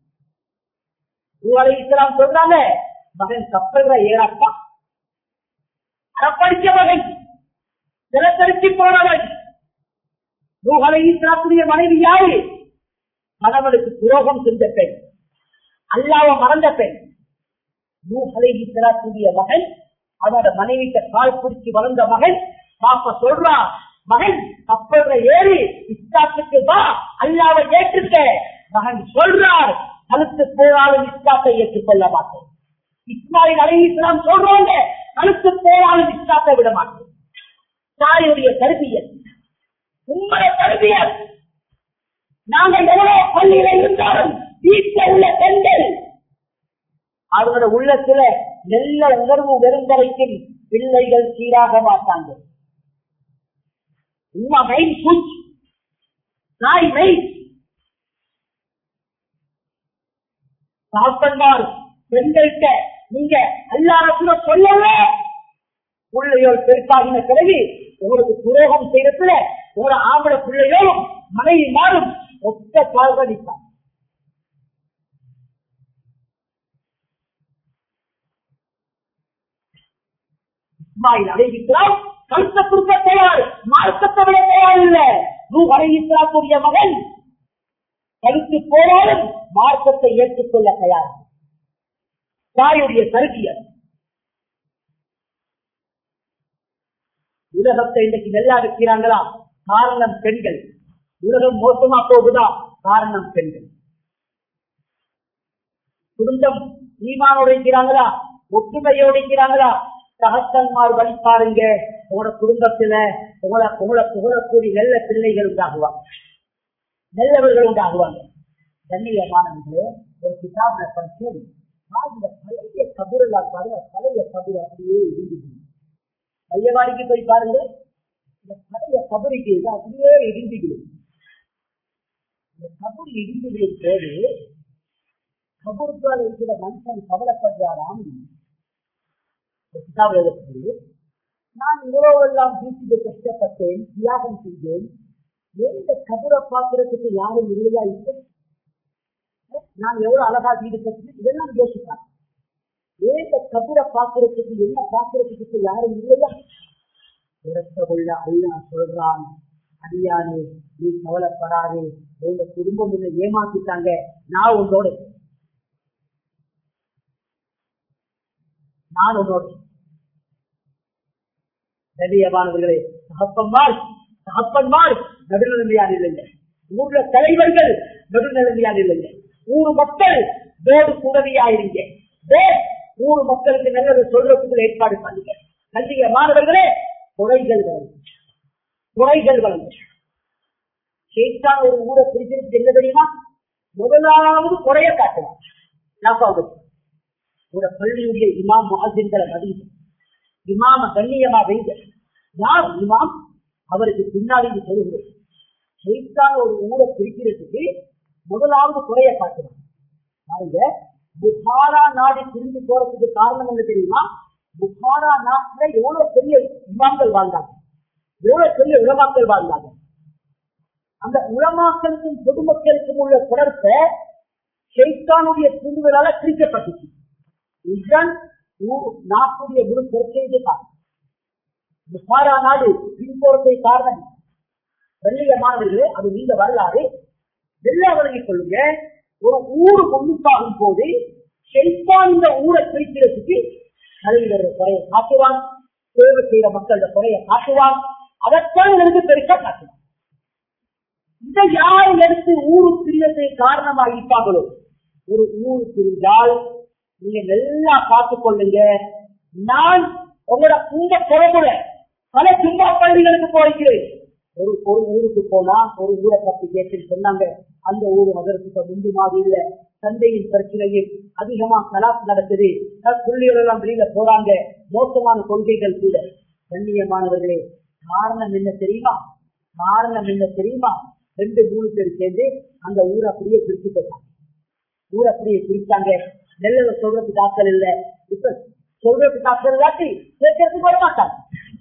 S2: நூஹலை இஸ்லாம் சொல்றாங்க மகன் கப்பல்ல ஏறாப்பா படிச்ச மகன் நிலத்தரிசி போனவன் நூஹலை இஸ்லாத்துடைய மனைவி யாரு கணவனுக்கு துரோகம் செஞ்ச பெண் அல்லாவ மறந்த பெண் நூஹலை இஸ்லாத்துடைய மகன் அவனோட மனைவிட்ட கால் பிடிச்சி வளர்ந்த மகன் பாப்ப சொல்றா மகன் கப்பல்ல ஏறி இஸ்லாத்துக்கு வா அல்லாவை ஏற்றுக்க மகன் சொல்றார் கழுத்து போனாலும் இஸ்லாத்தை ஏற்றுக்கொள்ள மாட்டேன் இஸ்மாயில் அலை இஸ்லாம் சொல்றாங்க கழுத்து போனாலும் இஸ்லாத்தை விட மாட்டேன் தாயுடைய கருவியல் உங்களுடைய கருவியல் நாங்கள் எவ்வளவு பள்ளியில இருந்தாலும் வீட்டில் உள்ள பெண்கள் அவரோட உள்ளத்துல நல்ல உணர்வு வரும் வரைக்கும் பிள்ளைகள் சீராக மாட்டாங்க உமா மெயின் சுவிட்ச் நாய் மெயின் சாப்பன்மார் பெண்கள்கிட்ட நீங்க எல்லாருக்கும் சொல்லவே பிள்ளையோர் பெருக்காகின பிறகு உங்களுக்கு துரோகம் செய்யறதுல ஒரு ஆம்பளை பிள்ளையோரும் மனைவி மாறும் ஒத்த பால்கடிப்பார் இஸ்மாயில் அடைவிக்கிறார் கருத்த கொடுக்க தயார் மார்க்கத்தை விட தயார் இல்ல நூ அடைவிக்கிறாக்கூடிய மகன் கருத்து போனாலும் மார்க்கத்தை ஏற்றுக்கொள்ள தயார் தாயுடைய கருவியல் உலகத்தை இன்றைக்கு நல்லா இருக்கிறாங்களா காரணம் பெண்கள் உலகம் மோசமா போகுதா காரணம் பெண்கள் குடும்பம் ஈமானோடு இருக்கிறாங்களா ஒற்றுமையோடு இருக்கிறாங்களா சகத்தன்மார் வழி பாருங்க உங்களோட குடும்பத்துல உங்களை உங்களை புகழக்கூடிய நல்ல பிள்ளைகள் உண்டாகுவாங்க நல்லவர்கள் உண்டாகுவாங்க கண்ணியமானவர்களே ஒரு கிதாபை படிச்சேன் இந்த பழைய கபூரெல்லாம் பாருங்க பழைய கபூர் அப்படியே இடிஞ்சு மையவாடிக்கு போய் பாருங்க இந்த பழைய கபருக்கு அப்படியே இடிஞ்சுக்குது இந்த கபூர் இடிஞ்சது போது கபூருக்கால் இருக்கிற மனுஷன் கவலைப்படுறாராம் கிதாப் எழுதப்படுது நான் இவ்வளவு எல்லாம் வீட்டுக்கு கஷ்டப்பட்டேன் தியாகம் செய்தேன் எந்த கபரை பார்க்கறதுக்கு யாரும் இல்லையா இப்போ நான் எவ்வளவு அழகா வீடு கட்டி இதெல்லாம் யோசிப்பாங்க ஏந்த கபரை பார்க்கறதுக்கு என்ன பார்க்கறதுக்கு யாரும் இல்லையா உள்ள அல்லா சொல்றான் அடியானே நீ கவலைப்படாதே உங்க குடும்பம் உன்னை ஏமாத்திட்டாங்க நான் உன்னோட நான் உன்னோட நதியமானவர்களே தகப்பன்மார் தகப்பன்மார் நடுநிலைமையான இல்லைங்க ஊர்ல தலைவர்கள் நடுநிலைமையான இல்லைங்க ஊர் மக்கள் வேறு உதவியாயிருங்க ஊர் மக்களுக்கு நல்லது சொல்றதுக்கு ஏற்பாடு பண்ணுங்க நன்றிய மாணவர்களே குறைகள் வரும் குறைகள் வரும் சேத்தான் ஒரு ஊரை பிரிச்சிருக்கு என்ன தெரியுமா முதலாவது குறைய காட்டுவான் நான் ஒரு பள்ளியுடைய இமாம் மாதிரிகளை மதிங்க இமாம கண்ணியமா வைங்க யார் இமாம் அவருக்கு பின்னாடி சொல்லுகிறேன் சைத்தான் ஒரு ஊரை பிரிக்கிறதுக்கு முதலாவது குறைய காட்டுவான் பாருங்க புகாரா நாடு திரும்பி போறதுக்கு காரணம் என்ன தெரியுமா புகாரா நாட்டுல எவ்வளவு பெரிய இமாம்கள் வாழ்ந்தாங்க எவ்வளவு பெரிய உலமாக்கள் வாழ்ந்தாங்க அந்த உலமாக்களுக்கும் பொதுமக்களுக்கும் உள்ள தொடர்பை சைத்தானுடைய தூண்டுதலால பிரிக்கப்பட்டுச்சு இதுதான் நாட்டுடைய முழு பிரச்சனைக்கு காரணம் புகாரா நாடு பின்போறதை காரணம் வெள்ளைய மாணவர்களே அது நீங்க வரலாறு வெள்ளை வழங்கிக் கொள்ளுங்க ஒரு ஊரு முன்னுக்காகும் போது செல்பான் இந்த ஊரை பிரிக்கிறதுக்கு தலைவர் குறைய காட்டுவான் சேவை செய்யற மக்களோட குறைய காட்டுவான் அதைத்தான் எனக்கு பெருசா காட்டுவான் இதை யார் எடுத்து ஊரு பிரியத்தை காரணமாக இருப்பாங்களோ ஒரு ஊரு பிரிந்தால் நீங்க நல்லா பார்த்துக் கொள்ளுங்க நான் உங்களோட இந்த குறைமுறை பல சும்மா பள்ளிகளுக்கு போயிருக்கிறேன் ஒரு ஒரு ஊருக்கு போனா ஒரு ஊரை பத்தி கேட்டு சொன்னாங்க அந்த ஊர் அதற்கு முந்தி மாதிரி இல்ல சந்தையின் பிரச்சனையில் அதிகமா கலாப் நடக்குது புள்ளிகள் எல்லாம் வெளியில போறாங்க மோசமான கொள்கைகள் கூட கண்ணியமானவர்களே காரணம் என்ன தெரியுமா காரணம் என்ன தெரியுமா ரெண்டு மூணு பேர் சேர்ந்து அந்த ஊரை அப்படியே பிரிச்சு போட்டாங்க ஊரை அப்படியே பிரிச்சாங்க நெல்ல சொல்றதுக்கு ஆட்கள் இல்ல இப்ப சொல்றதுக்கு ஆட்கள் இல்லாட்டி கேட்கறதுக்கு வர மாட்டாங்க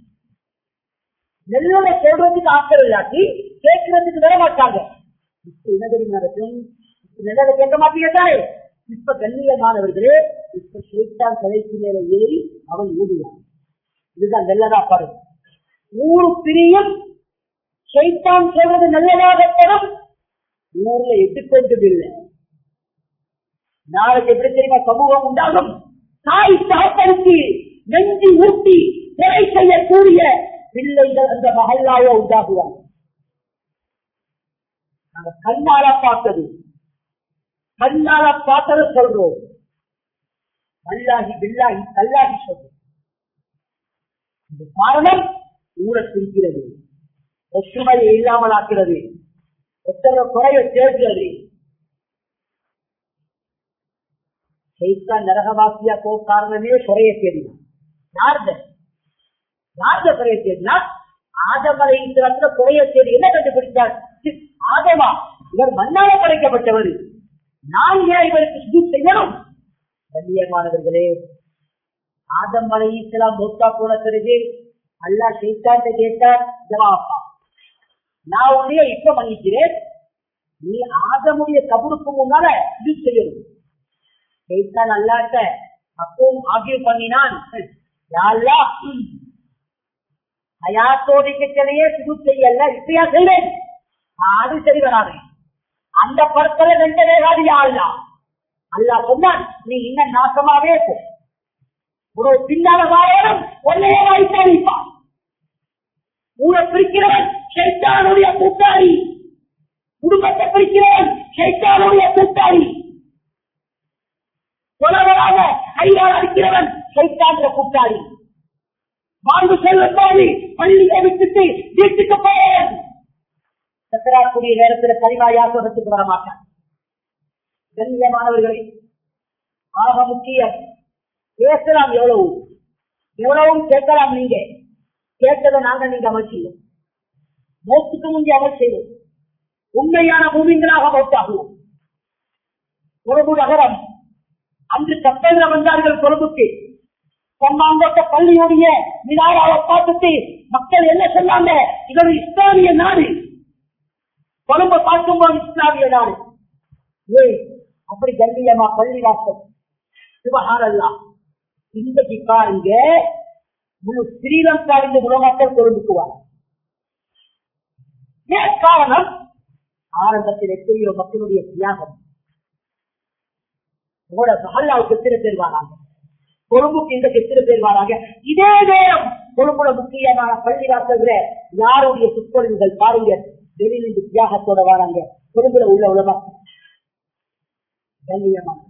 S2: நெல்லோட சொல்றதுக்கு ஆட்கள் இல்லாட்டி கேட்கறதுக்கு வர மாட்டாங்க இப்ப என்ன தெரியுமா நடக்கும் நெல்லை கேட்க மாட்டீங்க தானே இப்ப கண்ணியமானவர்களே இப்ப ஷேத்தான் தலைக்கு மேல ஏறி அவன் ஊடுவான் இதுதான் நல்லதா பாரு ஊரு பிரியும் ஷைத்தான் சொல்றது நல்லதாகப்படும் ஊர்ல எட்டுக்கொண்டதில்லை நாளைக்கு எப்படி தெரியுமா சமூகம் உண்டாகும் தாய் சாப்படுத்தி நெஞ்சி ஊட்டி கொலை செய்யக்கூடிய பிள்ளைகள் அந்த மகல்லாவோ உண்டாகுவாங்க நாங்க கண்ணால பார்த்தது கண்ணால பார்த்ததை சொல்றோம் அல்லாஹி பில்லாஹி கல்லாஹி சொல்றோம் இந்த காரணம் ஊரை பிரிக்கிறது ஒற்றுமையை இல்லாமல் ஆக்கிறது ஒத்தர குறைய சேர்க்கிறது சைத்தான் நரகவாசியா போ காரணமே குறைய தேடினான் யார்த யார்த குறைய தேடினா ஆதமலை இடத்துல குறைய தேடி என்ன கண்டுபிடிச்சார் சி, ஆதமா இவர் மண்ணால படைக்கப்பட்டவர் நான் ஏன் இவருக்கு சுஜூ செய்யணும் கண்ணியமானவர்களே ஆதம் அலை இஸ்லாம் மூத்தா போன பிறகு அல்லா சைத்தாட்ட கேட்டார் ஜவாபா நான் உன்னைய இப்ப மன்னிக்கிறேன் நீ ஆதமுடைய கபருக்கு முன்னால இது செய்யணும் சைத்தான் அல்லாட்ட அப்பவும் ஆகிய பண்ணினான் யாழ்லா அயாத்தோடிக்கையே சுது செய்யல இப்படியா செய்வேன் அது சரி வராது அந்த படத்துல ரெண்டு வேகாது யாழ்லா அல்லா சொன்னான் நீ இன்னும் நாசமாவே போ ஒரு பின்னால வாழணும் ஒன்னையே வைப்பான் ஊரை பிரிக்கிறவன் சைத்தானுடைய கூட்டாளி குடும்பத்தை பிரிக்கிறவன் சைத்தானுடைய கூட்டாளி கொலவராக கையால் அடிக்கிறவன் சைத்தான்ற கூட்டாளி வாழ்ந்து செல்வத்தோடு பள்ளியை விட்டுட்டு வீட்டுக்கு போயேன் சக்கராக்கூடிய நேரத்தில் கனிமா யாசகத்துக்கு வர மாட்டான் கண்ணியமானவர்களே ஆக முக்கியம் பேசலாம் எவ்வளவு எவ்வளவும் கேட்கலாம் நீங்க கேட்டதை நாங்க நீங்க அமல் செய்வோம் மோத்துக்கு முந்தைய அமல் செய்வோம் உண்மையான பூமிங்களாக மௌத்தாகுவோம் கொழும்பு நகரம் அன்று கப்பல்ல வந்தார்கள் கொழும்புக்கு கொண்டாங்கோட்ட பள்ளியுடைய மினாராவை பார்த்துட்டு மக்கள் என்ன சொன்னாங்க இது ஒரு இஸ்லாமிய நாடு கொழும்பை பார்க்கும்போது இஸ்லாமிய நாடு ஏய் அப்படி கண்ணியமா பள்ளி வாசல் சிவஹாரல்லா இன்றைக்கு பாருங்க முழு ஸ்ரீலங்கா இருந்து முழு மக்கள் கொழும்புக்குவார் ஏன் காரணம் ஆரம்பத்தில் எத்தனையோ மக்களுடைய தியாகம் உங்களோட மகல்லாவுக்கு எத்தனை பேர் வராங்க கொழும்புக்கு இன்றைக்கு எத்தனை பேர் வராங்க இதே நேரம் கொழும்புல முக்கியமான பள்ளிவாசல்ல யாருடைய சொற்பொழிவுகள் பாருங்க வெளியிலிருந்து தியாகத்தோட வராங்க கொழும்புல உள்ள உலமா கண்ணியமான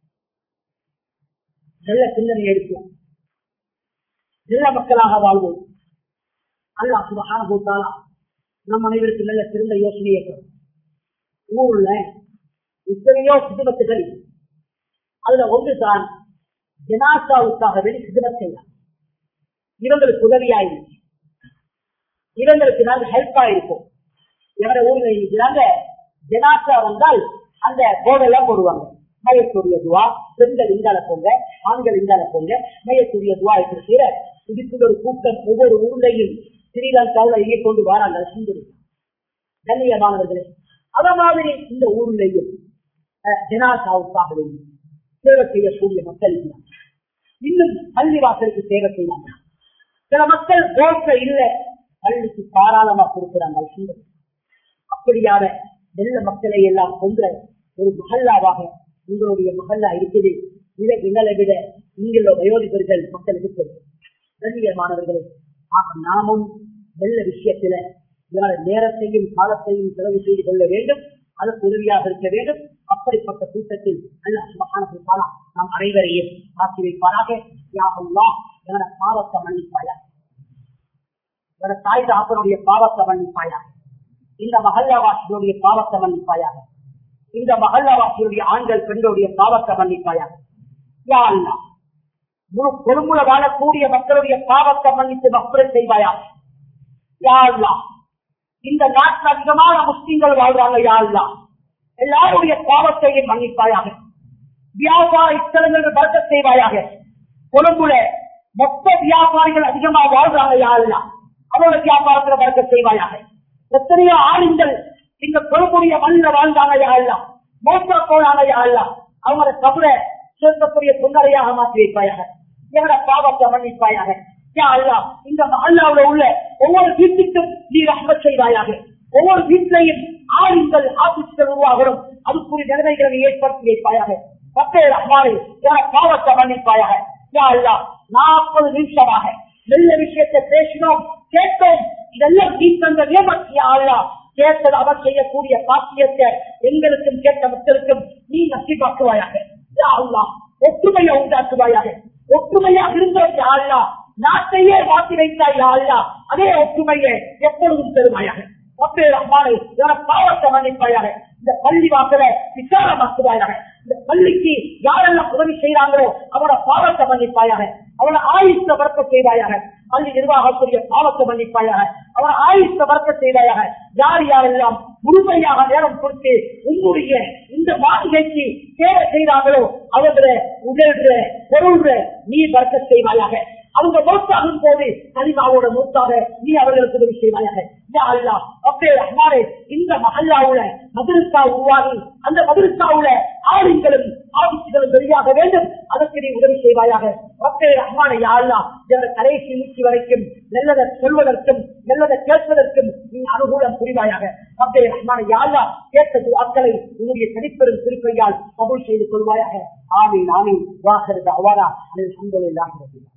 S2: நல்ல சிந்தனை எடுப்போம் நல்ல மக்களாக வாழ்வோம் அல்லாஹ் சுபஹானஹு தஆலா நம் அனைவருக்கு நல்ல சிறந்த யோசனையை தரும். ஊர்ல எத்தனையோ சிதுமத்துகள் அதுல ஒன்றுதான் ஜனாசாவுக்காக வேண்டி சிதுமத் செய்யலாம் இவங்களுக்கு உதவியாயிருச்சு இவங்களுக்கு நாங்கள் ஹெல்ப் ஆயிருப்போம் எவர ஊர்ல இருக்கிறாங்க ஜனாசா வந்தால் அந்த போர்டெல்லாம் போடுவாங்க மையக்கூடிய துவா பெண்கள் இந்தால போங்க ஆண்கள் இந்தால போங்க மையக்கூடிய துவா இருக்கிற இதுக்கு ஒரு கூட்டம் ஒவ்வொரு ஊர்லையும் ஸ்ரீலங்காவில் இங்கே கொண்டு வராங்க சுந்தரி கண்ணியமானவர்களே அத மாதிரி இந்த ஊர்லையும் அஹ், ஜனாசாவுக்காக வேண்டி சேவை செய்யக்கூடிய மக்கள் இருக்கிறாங்க இன்னும் பள்ளி வாசலுக்கு சேவை செய்வாங்க சில மக்கள் போட்ட இல்ல பள்ளிக்கு தாராளமா கொடுக்கிறாங்க சுந்தரி அப்படியான நல்ல மக்களை எல்லாம் கொன்ற ஒரு மகல்லாவாக உங்களுடைய மகல்லா இருக்குது இதை எங்களை விட இங்குள்ள வயோதிபர்கள் மக்கள் இருக்கிறது கண்ணியமானவர்களே ஆக நாமும் நல்ல விஷயத்தில இவர நேரத்தையும் காலத்தையும் செலவு செய்து கொள்ள வேண்டும் அதற்கு உதவியாக இருக்க வேண்டும் அப்படிப்பட்ட கூட்டத்தில் அல்லாஹ் சுப்ஹானஹு வ தஆலா நாம் அனைவரையும் ஆக்கி வைப்பாராக யா அல்லாஹ் எவர பாவத்தை மன்னிப்பாயா இவர தாய் தாப்பனுடைய பாவத்தை மன்னிப்பாயா இந்த மகல்லாவாசியுடைய பாவத்தை மன்னிப்பாயாக இந்த மகல்லாவாசியுடைய ஆண்கள் பெண்களுடைய பாவத்தை மன்னிப்பாயாக யா அல்லாஹ் முழு கொழும்புல வாழக்கூடிய மக்களுடைய பாவத்தை மன்னித்து மக்குரை செய்வாயா யா அல்லாஹ் இந்த நாட்டில் அதிகமான முஸ்லிம்கள் வாழ்றாங்க யாருலாம் எல்லாருடைய பாவத்தையும் மன்னிப்பாயாக வியாபார ஸ்தலங்கள் பறக்க செய்வாயாக கொழும்புல மொத்த வியாபாரிகள் அதிகமா வாழ்றாங்க யாருலாம் அவரோட வியாபாரத்துல பறக்க செய்வாயாக எத்தனையோ ஆளுங்கள் இந்த கொழும்புடைய மண்ணில் வாழ்ந்தாங்க யாருலாம் மோசா போனாங்க யாருலாம் அவங்களோட கபுர சேர்க்கக்கூடிய பொன்னரையாக மாற்றி வைப்பாயாக எங்களோட பாவத்தை மன்னிப்பாயாக யா அல்லாஹ், இந்த அல்லாவுல உள்ள ஒவ்வொரு வீட்டுக்கும் நீ ரஹ்மத் செய்வாயாக ஒவ்வொரு வீட்டிலையும் ஆளுங்கள் ஆபீஸ்கள் உருவாகணும் அதுக்குரிய நிலைமைகளை நீ ஏற்படுத்தி வைப்பாயாக பத்தே ரஹ்மானே என பாவத்தை மன்னிப்பாயாக யா அல்லாஹ், நாற்பது நிமிஷமாக நல்ல விஷயத்தை பேசினோம் கேட்டோம் இதெல்லாம் நீ தந்த நியமத்தியா அல்லாஹ் கேட்டது அவர் செய்யக்கூடிய பாக்கியத்தை எங்களுக்கும் கேட்ட மக்களுக்கும் நீ நசிபாக்குவாயாக யா அல்லாஹ், ஒற்றுமையை உண்டாக்குவாயாக ஒற்றுமையாக இருந்தோம் யா அல்லாஹ் நாட்டையே மாற்றி வைத்தாய் யா அல்லாஹ் அதே ஒற்றுமையை எப்பொழுதும் பெருமையாக ரப்பே ரஹ்மானே, இவன பாவத்தை மன்னிப்பாயாக இந்த பள்ளி வாசல விசாரமாக்குவாயாக இந்த பள்ளிக்கு யாரெல்லாம் உதவி செய்யறாங்களோ அவனோட பாவத்தை மன்னிப்பாயாக அவனை ஆயுஷ்ட வர்க்க செய்வாயாக பள்ளி நிர்வாகக்கூடிய பாவத்தை மன்னிப்பாயாக அவனை ஆயுஷ்ட வர்க்க செய்வாயாக யார் யாரெல்லாம் முழுமையாக நேரம் கொடுத்து உன்னுடைய இந்த மாளிகைக்கு சேவை செய்தாங்களோ அவர்கள உடல்ற பொருள்ற நீ வர்க்க செய்வாயாக அவங்க மூத்தாகும் போது கலிமாவோட மூத்தாக நீ அவர்களுக்கு உதவி செய்வாயாக யா அல்லாஹ், ரப்பே ரஹ்மானே, இந்த மஹல்லாவுல மதுரசா உருவாகி அந்த மதுரசாவுல ஆளுங்களும் ஆபீஸ்களும் வெளியாக வேண்டும் அதற்கு நீ உதவி செய்வாயாக ரப்பே ரஹ்மானே யா அல்லாஹ், என்ற கடைசி மூச்சு வரைக்கும் நல்லதை சொல்வதற்கும் நல்லதை கேட்பதற்கும் நீ அனுகூலம் புரிவாயாக ரப்பே ரஹ்மானே யா அல்லாஹ், கேட்ட துஆக்களை உன்னுடைய தனிப்பெரும் திருப்பையால் கபூல் செய்து கொள்வாயாக ஆமீன் ஆமீன் வாஹர் தஅவானா அல்ஹம்துலில்லாஹி ரப்பில் ஆலமீன்